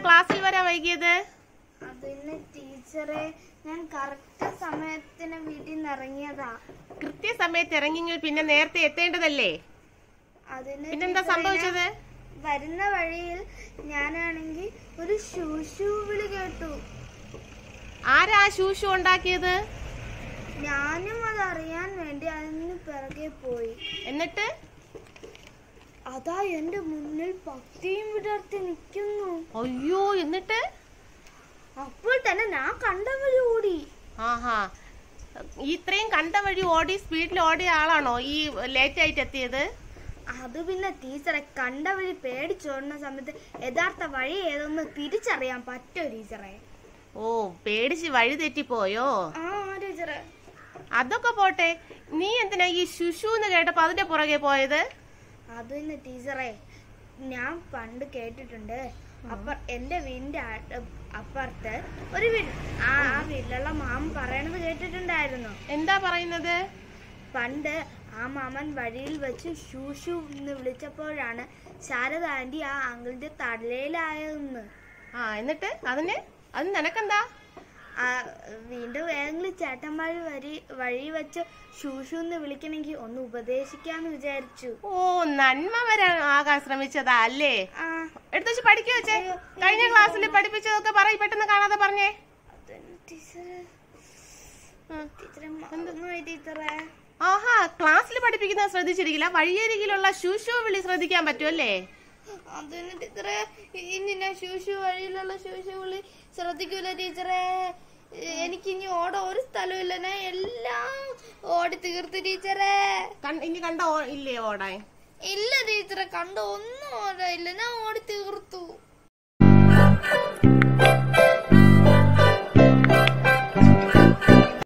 ക്ലാസ്സിൽ വരാൻ വൈകിയത് അതിന് ടീച്ചറെ ഞാൻ കറക്റ്റ് സമയത്തിന് വീട്ടിൽ നിന്ന് ഇറങ്ങിയതാ കൃത്യസമയത്ത് ഇറങ്ങിയെങ്കിൽ പിന്നെ നേരത്തെ എത്തേണ്ടതല്ലേ അതിന് പിന്നെന്താ ടീച്ചറെ സംഭവിച്ചത് ഞാൻ വരുന്ന വഴിയിൽ ഞാനാണെങ്കിൽ ഒരു ശൂശു വിളി കേട്ടു ആരാ ആ ശൂശു ഉണ്ടാക്കിയത് ഞാനും അത് അറിയാൻ വേണ്ടി അതിന് പിറകെ പോയി എന്നിട്ട് അതാ എന്റെ മുന്നിൽ പത്തിയും വിടർത്തി നിൽക്കുന്നു അയ്യോ എന്നിട്ട് അപ്പോൾ തന്നെ ഞാൻ കണ്ട വഴി ഓടി ആഹാ ഇത്രയും കണ്ട വഴി ഓടി സ്പീഡിൽ ഓടിയ ആളാണോ ഈ ലേറ്റ് ആയിട്ട് എത്തിയത് അത് പിന്നെ ടീച്ചറെ കണ്ട വഴി പേടിച്ചോടുന്ന സമയത്ത് യഥാർത്ഥ വഴി ഏതൊന്ന് തിരിച്ചറിയാൻ പറ്റോ ടീച്ചറെ ഓ പേടിച്ച് വഴി തെറ്റിപ്പോയോ ആ ടീച്ചറെ അതൊക്കെ പോട്ടെ നീ എന്തിനാ ഈ ശുശു എന്ന് കേട്ടപ്പോ അതിന്റെ പുറകെ പോയത് അത് പിന്നെ ടീച്ചറെ ഞാൻ പണ്ട് കേട്ടിട്ടുണ്ട് അപ്പർ എന്റെ വീടിന്റെ അ- അപ്പുറത്ത് ഒരു വീട് ആ ആ വീട്ടിലുള്ള മാമൻ പറയണത് കേട്ടിട്ടുണ്ടായിരുന്നു എന്താ പറയുന്നത് പണ്ട് ആ മാമൻ വഴിയിൽ വെച്ച് ഷൂഷു എന്ന് വിളിച്ചപ്പോഴാണ് ശാരദ ആന്റി ആ അങ്കിളിന്റെ തലയിലായതെന്ന് ആ എന്നിട്ട് അതിന് അത് നിനക്കെന്താ ആ, വീണ്ടും ഏതെങ്കിലും ചേട്ടന്മാർ വരി വഴി വെച്ച് ഷൂഷു എന്ന് വിളിക്കണമെങ്കിൽ ഒന്ന് ഉപദേശിക്കാന്ന് വിചാരിച്ചു ഓ നന്മ വരാൻ ആകാൻ ശ്രമിച്ചതാ അല്ലേ ആ എടുത്തു വെച്ച് പഠിക്കു വെച്ചേ കഴിഞ്ഞ ക്ലാസ്സിൽ പഠിപ്പിച്ചതൊക്കെ പറയും പെട്ടെന്ന് കാണാതെ പറഞ്ഞേ അതന്നെ ടീച്ചറെ ആ. ടീച്ചറെ മറന്നുപോയി ടീച്ചറെ ആഹാ ക്ലാസ്സിൽ പഠിപ്പിക്കുന്നത് ശ്രദ്ധിച്ചിരിക്കില്ല വഴിയരികിലുള്ള ശുശു വിളി ശ്രദ്ധിക്കാൻ പറ്റുമല്ലേ അതന്നെ ടീച്ചറെ ഇനി ഞാൻ ഷൂഷു വഴിയിലുള്ള ഷൂഷു വിളി ശ്രദ്ധിക്കൂല ടീച്ചറെ എനിക്ക് ഇനി ഓടാൻ ഒരു സ്ഥലമില്ല ഞാൻ എല്ലാം ഓടി തീർത്തു ടീച്ചറെ കൺ- ഇനി കണ്ട ഓ- ഇല്ലേ ഓടാൻ ഇല്ല ടീച്ചറെ കണ്ട ഒന്നും ഓടായില്ല ഞാൻ ഓടി തീർത്തു